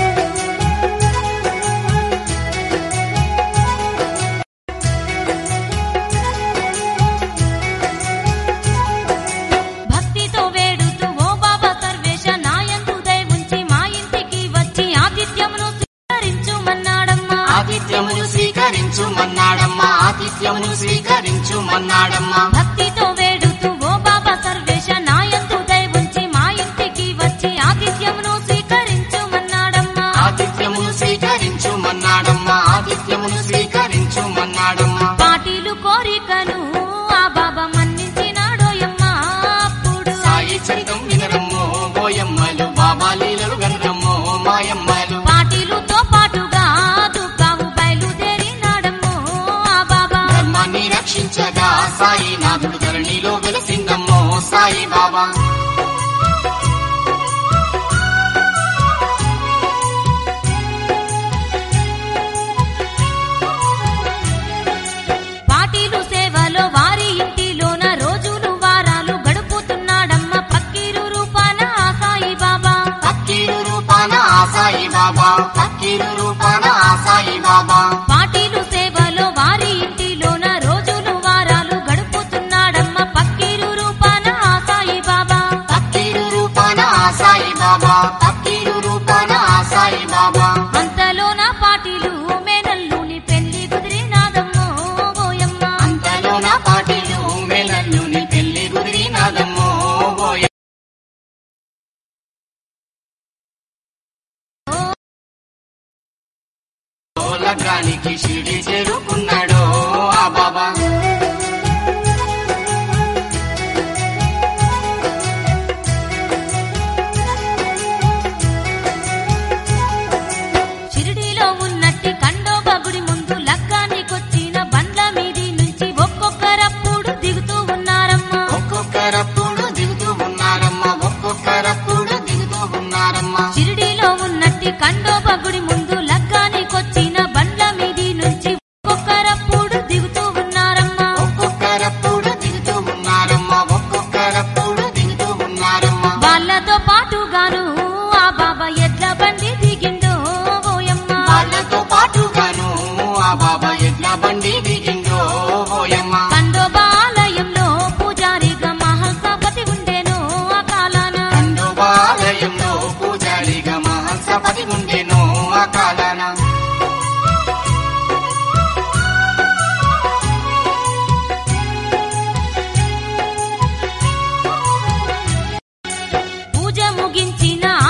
భక్తితో వేడుతూ ఓ బాబా సర్వేశ నాయందు దయ ఉంచి మా ఇంటికి వచ్చి ఆతిథ్యమును స్వీకరించుమన్నాడమ్మా ఆతిథ్యమును స్వీకరించుమన్నాడమ్మా ఆతిథ్యమును స్వీకరించుమన్నాడమ్మా భక్తితో వేడుతూ ఓ బాబా సర్వేశ నాయందు దయ ఉంచి మా ఇంటికి వచ్చి ఆతిథ్యమును స్వీకరించుమన్నాడమ్మా ఆతిథ్యమును స్వీకరించుమన్నాడమ్మా ఆతిథ్యమును స్వీకరించుమన్నాడమ్మా పాటీలు కోరికను ఆ బాబా మన్నించినాడోయమ్మా అప్పుడు సాయి చరితం వినరమ్మో ఓయమ్మలు బాబా లీలలు గనరమ్మో మాయమ్మలు పాటీలుతో పాటుగా దుర్గావు బయలుదేరినాడమ్మో ఆ బాబా ధర్మాన్ని రక్షించగా సాయి నాథుడు ధరణిలో వెలిసిందమ్మో సాయి బాబా పాటీలు సేవలో వారి ఇంటిలోన రోజులు వారాలు గడుపుతున్నాడమ్మ పక్కీరు రూపాన ఆ సాయి బాబా పక్కీరు రూపాన ఆ సాయి బాబా పక్కీరు రూపాన ఆ సాయి బాబా పాటీలు సేవలో వారి ఇంటిలోన రోజులు వారాలు గడుపుతున్నాడమ్మ పక్కీరు రూపాన ఆ సాయి బాబా పక్కీరు రూపాన ఆ సాయి బాబా పక్కీరు రూపాన ఆ సాయి బాబా అంతలోన పాటీలు మేనల్లుని పెళ్లి కుదిరినాదమ్మో ఓయమ్మ అంతలో నా పాటిలు మేనల్లుని పెళ్లి కుదిరినాదమ్మో ఓయ లగ్గానికి షిడి చేరుకున్నాడో ఆ బాబా షిరిడీలో ఉన్నట్టి కండోబా గుడి ముందు లగ్గానికొచ్చిన బండ్ల మీది నుంచి ఒక్కొక్కరప్పుడు దిగుతూ ఉన్నారమ్మా ఒక్కొక్కరప్పుడు దిగుతూ ఉన్నారమ్మా ఒక్కొక్కరప్పుడు దిగుతూ ఉన్నారమ్మా షిరిడీలో ఉన్నట్టి కండోబా గుడి ముందు లగ్గానికొచ్చిన బండ్ల మీది నుంచి ఒక్కొక్కరప్పుడు దిగుతూ ఉన్నారమ్మా ఒక్కొక్కరప్పుడు దిగుతూ ఉన్నారమ్మా ఒక్కొక్కరప్పుడు దిగుతూ ఉన్నారమ్మా వాళ్ళతో పాటుగాను ఆ బాబా ఎడ్ల బండి దిగిందో ఓయమ్మ వాళ్ళతో పాటుగాను ఆ బాబా ఎడ్ల బండి దిగిందో ఓయమ్మ కండోబా ఆలయంలో పూజారిగా మహల్సాపతి ఉండేను ఆ కాలాన ఖండోబాలయంలో పూజారిగా మహల్సపతి ఉండెనో ఆ కాలాన పూజ ముగించిన ఆ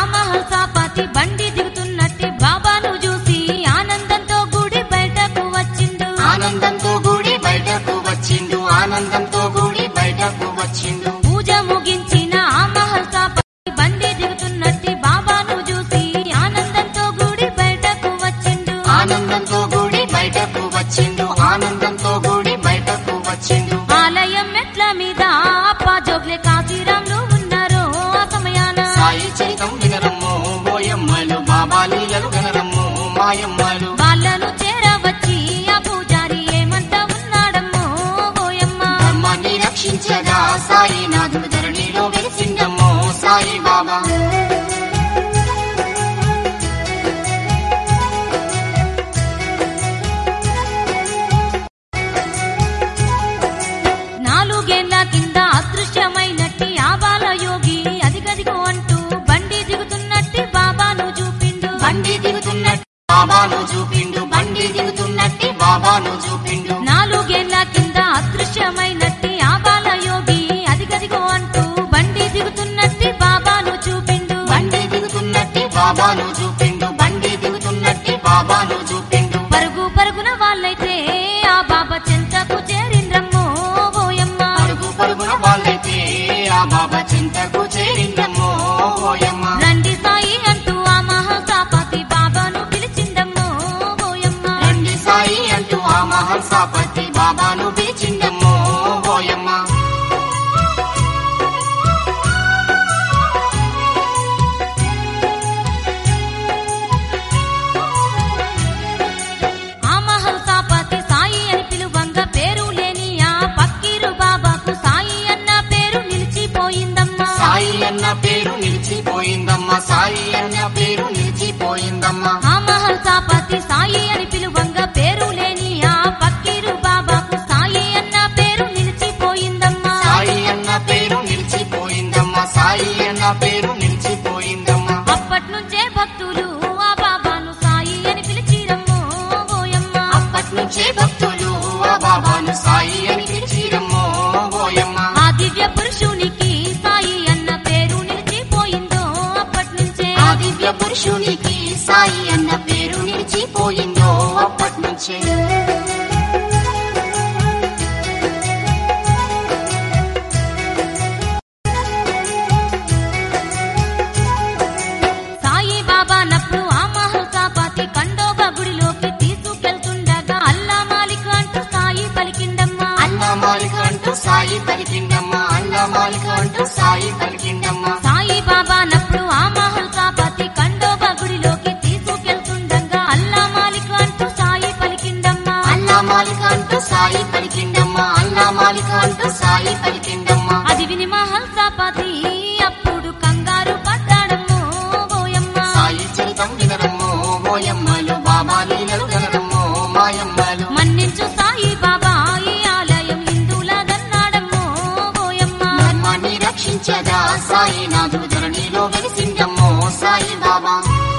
బాబాను చూపిండు బండి దిగుతున్నట్టి బాబాను చూపిండు పరుగు పరుగున వాళ్ళైతే ఆ బాబా చెంతకు చేరిండ్రమ్మో ఓయమ్మ పరుగు పరుగున వాళ్ళైతే ఆ బాబా చింతకు చేరిందమ్మో ఓయమ్మ రండి సాయి అంటూ ఆ మహాసాపతి బాబాను పిలిచిందమ్మో ఓయమ్మ రండి సాయి అంటూ ఆ మహల్సాపతి బాబాను పిలిచిందమ్మో ఓయమ్మ ఆ మహల్సాపతి సాయి అని పిలువంగ పేరు లేని ఆ పక్కీరు బాబాకు సాయి అన్న పేరు నిలిచిపోయిందమ్మా సాయి అన్న పేరు నిలిచిపోయిందమ్మా సాయి అన్న పేరు నిలిచిపోయిందమ్మా ఆ మహల్సాపతి సాయి అని పిలువంగ పేరు లేని ఆ పక్కీరు బాబాకు సాయి అన్న పేరు నిలిచిపోయిందమ్మా సాయి అన్న పేరు నిలిచిపోయిందమ్మా సాయి అన్న పేరు నిలిచిపోయిందమ్మా అప్పట్నుంచే భక్తులు ఆ బాబాను సాయి అని పిలిచిరమ్మో ఓయమ్మ అప్పటి నుంచే భక్తులు ఆ బాబాను సాయి అని పిలిచిరమ్మో ఓయమ్మ ఆ దివ్య పురుషునికి సాయి అన్న పేరు నిలిచిపోయిందో అప్పట్నుంచే ఆ దివ్య పురుషునికి సాయి అన్న పేరు నిలిచిపోయిందో అప్పటి నుంచే సాయి బాబా నప్పుడు ఆ మహల్సాపతి కండోబా గుడిలోకి తీసుకెళ్తుండగా అల్లా మాలిక్ అంటూ సాయి పలికిండమ్మా అన్నా మాలిక అంటూ సాయి పలికిందమ్మా అన్నా మాలిక అంటూ సాయి పలికిందమ్మా సాయి బాబా నప్పుడు ఆ మహల్సాపతి కండోబా గుడిలోకి తీసుకెళ్తుండగా అల్లా మాలిక్ అంటూ సాయి పలికిండమ్మా అన్నా మాలిక అంటూ సాయి పలికిందమ్మా అన్నా మాలిక అంటూ సాయి పలికిందమ్మా అది విని మహల్సాపతి అప్పుడు కంగారు పడ్డాడమ్మో ఓయమ్మ సాయి చరితం వినరమ్మో ఓయమ్మలు బాబా లీలలు గనరమ్మో మాయమ్మలు మన్నించు సాయి బాబా ఈ ఆలయం హిందువులదన్నాడమ్మో ఓయమ్మ ధర్మాన్ని రక్షించగా సాయి నాథుడు ధరణిలో వెలిసిందమ్మో సాయి బాబా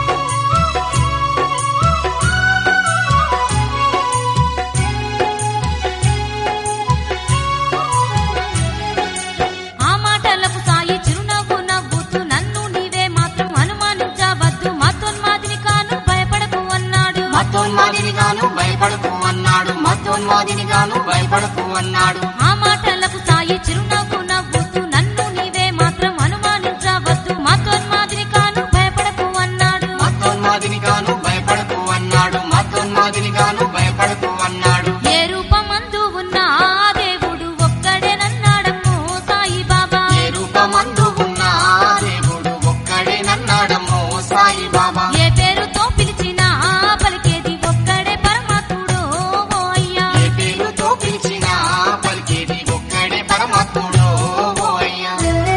ఆ మాటలకు సాయి చిరునవ్వు నవ్వుతూ నన్ను నీవే మాత్రం అనుమానించవద్దు మతోన్మాదిని కాను భయపడకు అన్నాడు మతోన్మాదినిగాను భయపడకు అన్నాడు మతోన్మాదినిగాను భయపడకు అన్నాడు ఆ మాటలకు సాయి చిరునవ్వు నవ్వుతూ నన్ను నీవే మాత్రం అనుమానించవద్దు మతోన్మాదిని కాను భయపడకు అన్నాడు మతోన్మాదినిగాను భయపడకు అన్నాడు మతోన్మాదినిగాను భయపడకు అన్నాడు ఏ రూపమందు ఉన్న ఆ దేవుడు ఒక్కడేనన్నాడమ్మో సాయి బాబా ఏ రూపమందు ఉన్న ఆ దేవుడు ఒక్కడేనన్నాడమ్మో సాయి బాబా ఏ పేరుతో పిలిచినా పలికేది ఒక్కడే పరమాత్ముడో ఓ అయ్యా ఏ పేరుతో పిలిచినా పలికేది ఒక్కడే పరమాత్ముడు ఓ అయ్యా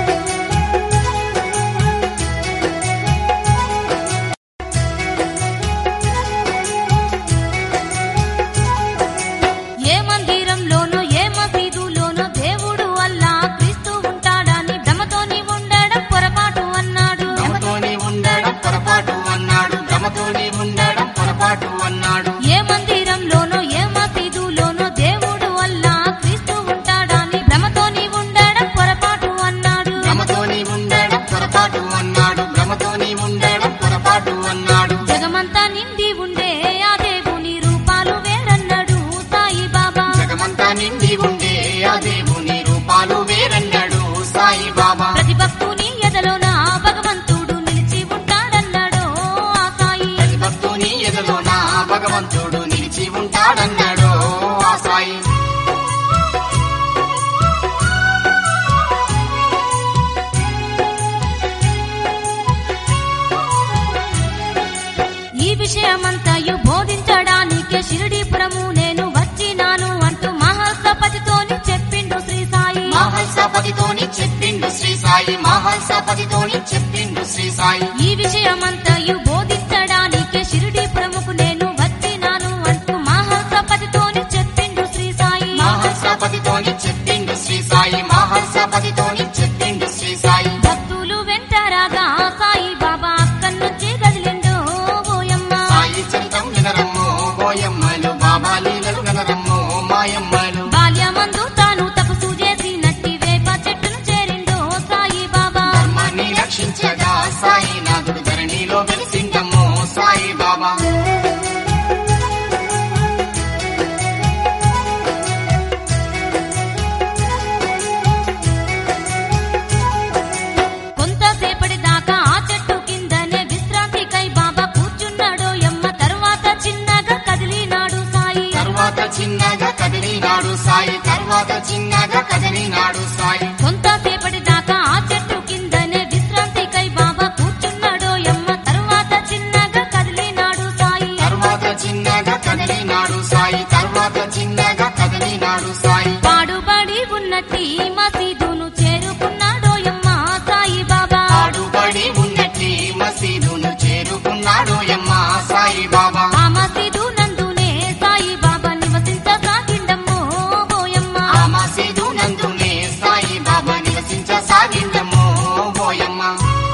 ఏ మందిరంలోనో ఏ మసీదులోనో దేవుడు అల్లా క్రీస్తు ఉంటాడని భ్రమతోని ఉండడం పొరపాటు అన్నాడు భ్రమతోని ఉండడం పొరపాటు అన్నాడు భ్రమతోని ఉండడం పొరపాటు అన్నాడు ఏ మందిరంలోనో ఏ మసీదులోనో దేవుడు అల్లా క్రీస్తు ఉంటాడని భ్రమతోని ఉండడం పొరపాటు అన్నాడు భ్రమతోని ఉండడం పొరపాటు అన్నాడు భ్రమతోని ఉండడం పొరపాటు అన్నాడు జగమంతా నిండి ఉండే ఆ దేవుని రూపాలు వేరన్నాడు సాయి బాబా జగమంతా నిండి ఉండే ఆ దేవుని రూపాలు వేరన్నాడు సాయి బాబా ప్రతి భక్తుని ఎదలోన భగవంతుడు నిలిచి ఉంటాడన్నాడు ఆ సాయి ప్రతి భక్తుని ఎదలో నా భగవంతుడు నిలిచి ఉంటాడన్నాడు ఆ సాయి ఈ విషయమంతయు బోధించడానికే షిరిడీపురము నేను వచ్చినాను అంటూ మహాసపతితోని చెప్పిండు శ్రీ సాయి మహల్సపతితోని చెప్పిండు శ్రీ సాయి మహల్సపతితోని చెప్పిండు శ్రీ సాయి ఈ విషయమంతయు బోధించడానికే షిరిడీపురముకు నేను వచ్చినాను అంటూ మహాసపతితోని చెప్పిండు శ్రీ సాయి మహల్సపతితోని చెప్పిండు శ్రీ సాయి మహల్సపతితోని చెప్పిండు శ్రీ సాయి భక్తులు వెంటరాగా సాయి బాబా అక్కడి నుంచి కదిలిండు ఓయమ్మ సాయి చరితం వినరమ్మో ఓయమ్మలు బాబా లీలలు గనరమ్మో మాయమ్మలు బాల్యమందు తాను తపస్సు చేసి నట్టి వేప చెట్టును చేరిండు సాయి బాబా ధర్మాన్ని రక్షించగా సాయి నాథుడు ధరణిలో మసీదును చేరుకున్నాడు యమ్మ సాయిబాబా ఆ మసీదు నందునే సాయి బాబా నివసించసాగిండమ్మో ఓయమ్మ ఆ మసీదు నందునే సాయిబాబా నివసించసాగిందమ్మో ఓయమ్మ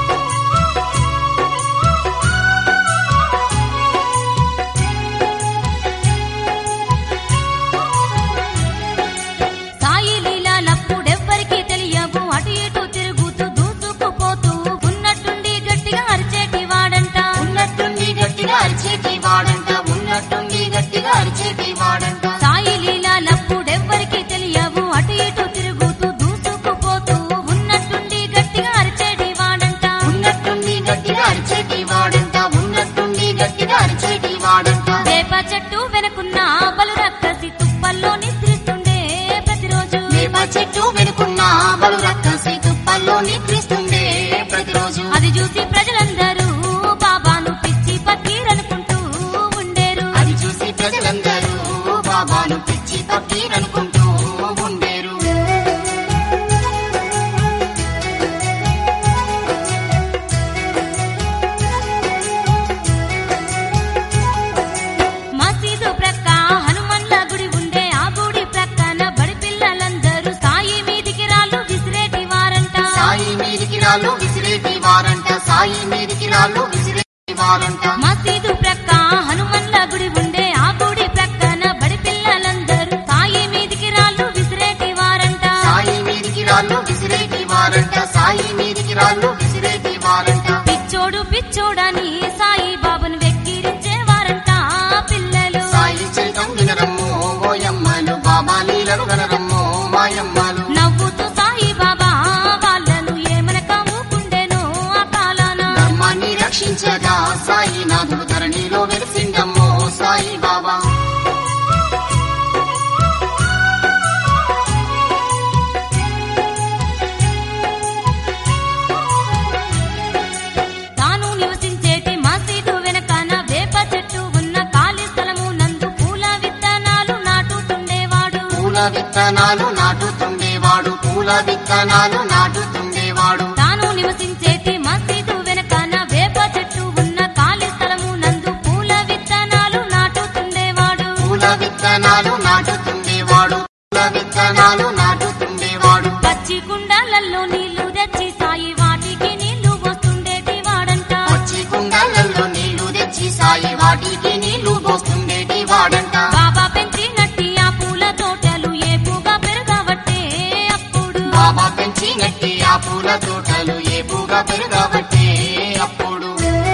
సాయి లీలాలప్పుడెవ్వరికీ తెలియవు అటు ఇటు తిరుగుతూ దూసుకుపోతూ ఉన్నట్టుండి గట్టిగా అరిచేటి వాడంట ఉన్నట్టుండి గట్టిగా అరిచేటి వాడంట ఉన్నట్టుండి గట్టిగా అరిచేటి వాడంట సాయి లీలాలప్పుడెవ్వరికీ తెలియవు అటు ఇటు తిరుగుతూ దూసుకుపోతూ ఉన్నట్టుండి గట్టిగా అరిచేటి వాడంట ఉన్నట్టుండి గట్టిగా అరిచేటి వాడంట ఉన్నట్టుండి గట్టిగా అరిచేటి వాడంట వేప చెట్టు వెనుకున్న బలు రక్కసి తుప్పల్లో నిద్రిస్తుండే ప్రతిరోజు వేప చెట్టు వెనుకున్న బలు రక్కసి తుప్పల్లో నిద్రిస్తుండే ప్రతిరోజు అది చూసి ప్రజలందరూ బాబాను పిచ్చి పక్కీరనుకుంటూ ఉండేరు అది చూసి ప్రజలందరూ బాబాను పిచ్చి పక్కీరనుకుంటూ ఉండేరు మసీదు ప్రక్క హనుమన్ల గుడి ఉండే ఆ గుడి ప్రక్కన బడి పిల్లలందరూ సాయి మీదికి రాళ్ళు విసిరేటి వారంట సాయి మీదికి రాళ్ళు విసిరేటి వారంట సాయి మీదికి రాళ్ళు విసిరేటి వారంట మసీదు ప్రక్క హనుమన్ల గుడి ఉండే ఆ గుడి ప్రక్కన బడి పిల్లలందరూ సాయి మీదికి రాళ్ళు విసిరేటి వారంట సాయి మీదికి రాళ్ళు విసిరేటి వారంట సాయి మీదికి రాళ్ళు విసిరేటి వారంట పిచ్చోడు పిచ్చోడని సాయి బాబాను వెక్కిరించేవారంట పిల్లలు సాయి చైతం వినరమ్మో ఓయమ్మలు బాబా లీలలు గనరమ్మో మాయమ్మలు నవ్వుతూ సాయి బాబా వాళ్ళను ఏమనక ఊకుండెను ఆ కాలాన ధర్మాన్ని రక్షించగా సాయి నాథుడు ధరణిలో వెలిసిండమ్మో సాయి బాబా తాను నివసించేటి మసీదు వెనకాన వేప చెట్టు ఉన్న ఖాళీ స్థలము నందు పూల విత్తనాలు నాటుతుండేవాడు పూల విత్తనాలు నాటుతుండేవాడు పూల విత్తనాలు నాటుతుండేవాడు తాను నివసించేటి మసీదు వెనకాన వేప చెట్టు ఉన్న ఖాళీ స్థలము నందు పూల విత్తనాలు నాటుతుండేవాడు పూల విత్తనాలు నాటుతుండేవాడు పూల విత్తనాలు నాటుతుండేవాడు పచ్చి కుండాలలో నీళ్లు తెచ్చి సాయి వాటికి నీళ్లు పోస్తుండేటి వాడంట వచ్చి కుండలలో నీళ్లు తెచ్చి సాయి వాటికి నీళ్లు పోస్తుండేటి వాడంట బాబా పెంచినట్టి ఆ పూల తోటలు ఏపుగా పెరగబట్టే అప్పుడు బాబా పెంచినట్టి ఆ పూల తోటలు ఏపుగా పెరగబట్టే అప్పుడు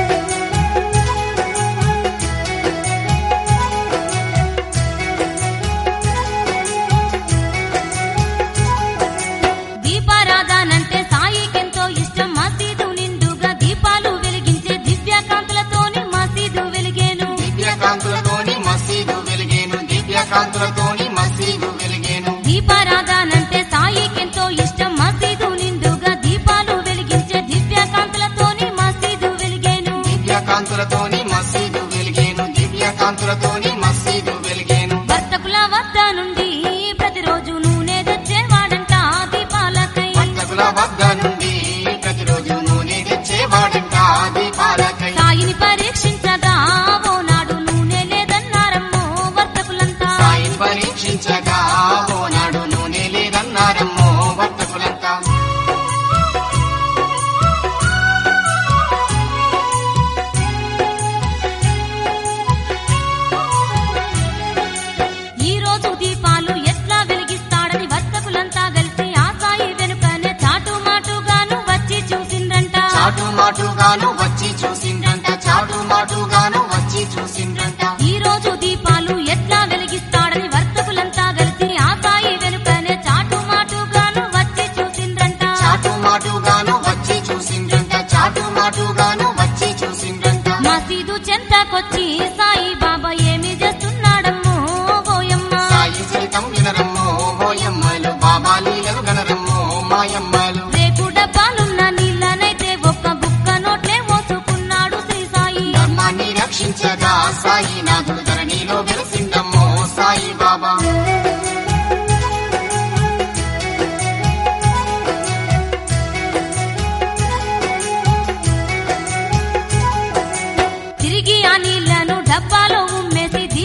దీపారాధనంటే సాయికెంతో ఇష్టం మసీదు నిండుగా దీపాలు వెలిగించే దివ్యకాంతులతోని మసీదు వెలిగేను దివ్యకాంతులతోని మసీదు వెలిగేను దివ్యకాంతులతోని మసీదు వెలిగేను దీపారాధనంటే సాయికెంతో ఇష్టం మసీదు నిండుగా దీపాలు వెలిగించే దివ్యకాంతులతోని మసీదు వెలిగేను దివ్యకాంతులతోని మసీదు వెలిగేను దివ్యకాంతులతోని మసీదు వెలిగేను వర్తకుల వద్ద నుండి ప్రతిరోజు నూనె తెచ్చేవాడంట దీపాలకై వర్తకుల వద్ద నుండి ప్రతిరోజు నూనె తెచ్చేవాడంట దీపాలకై సాయిని పరీక్షించగా ఓనాడు నూనె లేదన్నారమ్మో వర్తకులంతా సాయిని పరీక్షించగా ఓనాడు నూనె లేదన్నారమ్మో వర్తకులంతా ఈ రోజు దీపాలు ఎట్లా వెలిగిస్తాడని వర్తకులంతా కలిసి ఆ సాయి వెనుకనే చాటు మాటుగాను వచ్చి చూసిండ్రంట చాటు మాటుగాను వచ్చి చూసిండ్రంట చాటు మాటుగాను వచ్చి చూసిండ్రంట ఈ రోజు దీపాలు ఎట్లా వెలిగిస్తాడని వర్తకులంతా కలిసి ఆ సాయి వెనుకనే చాటు మాటుగాను వచ్చి చూసిండ్రంట చాటు మాటుగాను వచ్చి చూసిండ్రంట చాటు మాటుగాను వచ్చి చూసిండ్రంట మసీదు చెంతకొచ్చి సాయి బాబా ఏమి చేస్తున్నాడమ్మో ఓయమ్మ సాయి చరితం వినరమ్మో ఓయమ్మలు బాబా లీలలు గనరమ్మో మాయమ్మలు రేకు డబ్బాలున్న నీళ్ళనైతే ఒక్క బుక్క నోట్లే మోసుకున్నాడు శ్రీ సాయి ధర్మాన్ని రక్షించగా సాయి నాథుడు ధరణిలో వెలిసిండమ్మో సాయి బాబా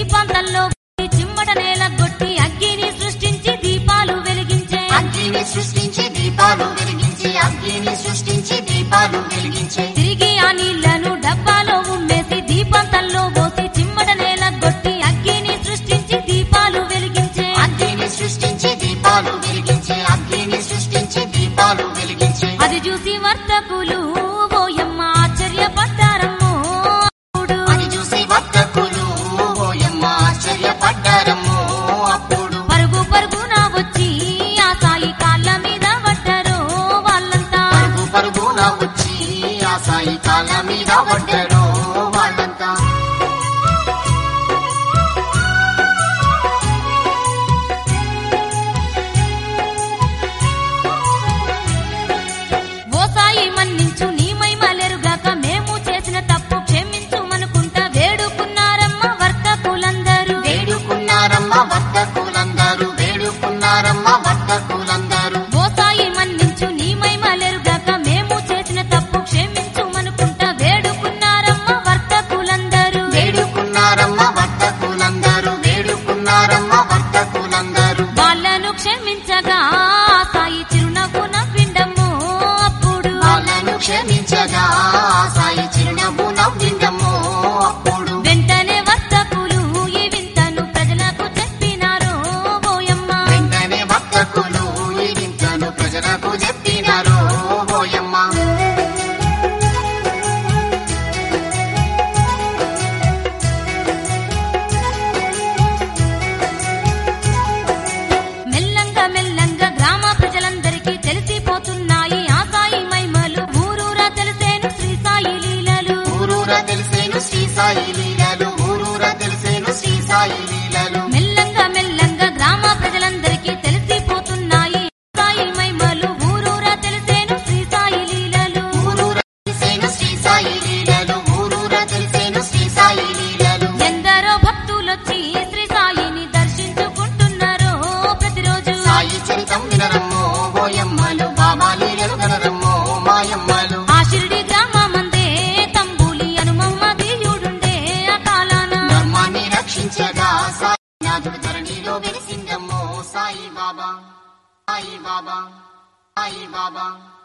దీపాంతంలో చిమ్మట నేల కొట్టి అగ్గిని సృష్టించి దీపాలు వెలిగించే అగ్నిని సృష్టించి దీపాలు వెలిగించి అగ్నిని సృష్టించి దీపాలు వెలిగించే తిరిగి ఆ నీళ్లను డబ్బాలో ఉమ్మేసి దీపంతంలో పోసి చిమ్మట నేల కొట్టి అగ్గిని సృష్టించి దీపాలు వెలిగించే అగ్నిని సృష్టించి దీపాలు వెలిగించే అగ్నిని సృష్టించి దీపాలు వెలిగించే అది చూసి వర్తకులు ఓయమ్మ ఆశ్చర్యపడ్డారమ్మో అప్పుడు అది చూసి వర్తకులు ఓయమ్మ ఆశ్చర్యపడ్డారమ్మో అప్పుడు పరుగు పరుగున వచ్చి ఆ సాయి కాళ్ళ మీద పడ్డారో వాళ్ళంతా పరుగు పరుగున వచ్చి ఆ సాయి కాళ్ళ మీద పడ్డారో వాళ్ళంతా ఓ సాయి మన్నించు నీ మైమలెరుగాక మేము చేసిన తప్పు క్షమించుమనుకుంటా వేడుకున్నారమ్మ వర్తకులందరూ వేడుకున్నారమ్మ వర్తకులందరూ వేడుకున్నారమ్మ వర్తకులందరూ ఓ సాయి మన్నించు నీ మైమలెరుగాక మేము చేసిన తప్పు క్షమించుమనుకుంటా వేడుకున్నారమ్మ వర్తకులందరూ వేడుకున్నారమ్మ వర్తకులందరూ వేడుకున్నారమ్మ వర్తకులందరూ వాళ్ళను క్షమించగా ఆ సాయి చిరునవ్వు నవ్విండము అప్పుడు వాళ్ళను క్షమించగా ఆ సాయి చిరునవ్వు నవ్విందమ్మో అప్పుడు వెంటనే వర్తకులు ఈ వింతను ప్రజలకు చెప్పినారు ఓయమ్మ వెంటనే వర్తకులు ఈ వింతను ప్రజలకు చెప్పినారు ఓయమ్మ మెల్లంగా మెల్లంగా గ్రామ ప్రజలందరికీ తెలిసిపోతున్నాయి ఆ సాయి మైమలు ఊరూరా తెలిసేను శ్రీ సాయి లీలలు ఊరూర తెలిసేను శ్రీ సాయి లీలలు ఊరూర తెలిసేను శ్రీ సాయి లీలలు మెల్లంగా మెల్లంగా గ్రామ ప్రజలందరికీ తెలిసిపోతున్నాయి ఆ సాయి మైమలు ఊరూరా తెలిసేను శ్రీ సాయి లీలలు ఊరూర తెలిసేను శ్రీ సాయి లీలలు ఊరూర తెలిసేను శ్రీ సాయి లీలలు ఎందరో భక్తులొచ్చి శ్రీ సాయిని దర్శించుకుంటున్నారో ప్రతిరోజు సాయి చరితం వినరమ్మో ఓయమ్మలు బాబా లీలలు గనరమ్మో మాయమ్మలు ఆ షిరిడి గ్రామమందే తంబూలి అనుమమ్మ దీయుడుండే ఆ కాలాన ధర్మాన్ని రక్షించగా సాయినాథుడు ధరణిలో వెలిసిందమ్మో సాయి బాబా సాయి బాబా సాయి బాబా